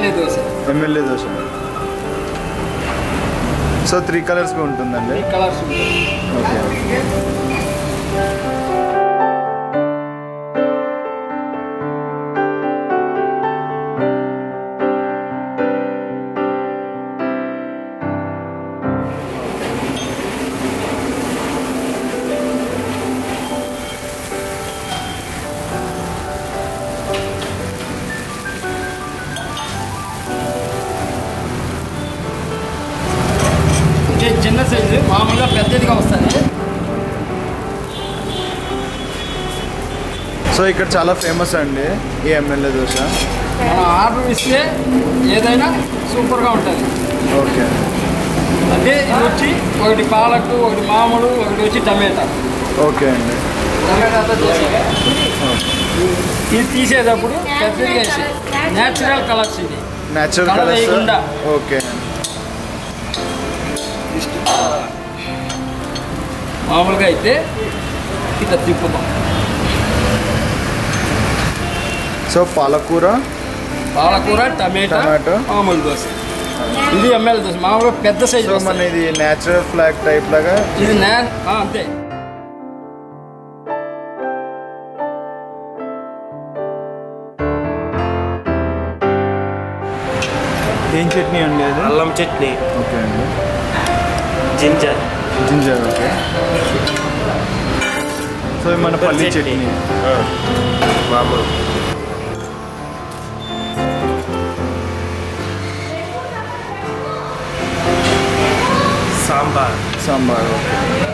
MLA dosa MLA dosa so three కలర్స్గా ఉంటుందండి ఈ కలర్స్ ఉంటాయి ఓకే ఇది చిన్న సైజు మామూలుగా పెద్దదిగా వస్తుంది సో ఇక్కడ చాలా ఫేమస్ అండి ఈ ఎమ్మెల్యే దోశ మనం ఆర్డర్ ఇస్తే ఏదైనా సూపర్గా ఉంటుంది ఓకే అంటే ఇది వచ్చి ఒకటి పాలకు ఒకటి మామూలు ఒకటి వచ్చి టమాటా ఓకే అండి టమాటాతో చేసేది ఇది తీసేటప్పుడు పెద్దదిగా వేసి న్యాచురల్ కలర్స్ ఇది న్యాచురల్ కలర్ కలర్స్ వేయకుండా. ఓకే మామూలుగా అయితే ఇట్లా తిప్పుతాం సో పాలకూర పాలకూర టమాటా టమాటో. మామూలు దోశ ఇది ఎంఎల్ దోశ మామూలుగా పెద్ద సైజు సో మన ఇది న్యాచురల్ ఫ్లాగ్ టైప్ లాగా ఇది నే ఆ, అంతే ఏం చట్నీ అండి అది అల్లం చట్నీ ఓకే అండి జింజర్ జింజర్ ఓకే సో ఇది మన పల్లి చట్నీ మామూలు సాంబార్ సాంబార్ ఓకే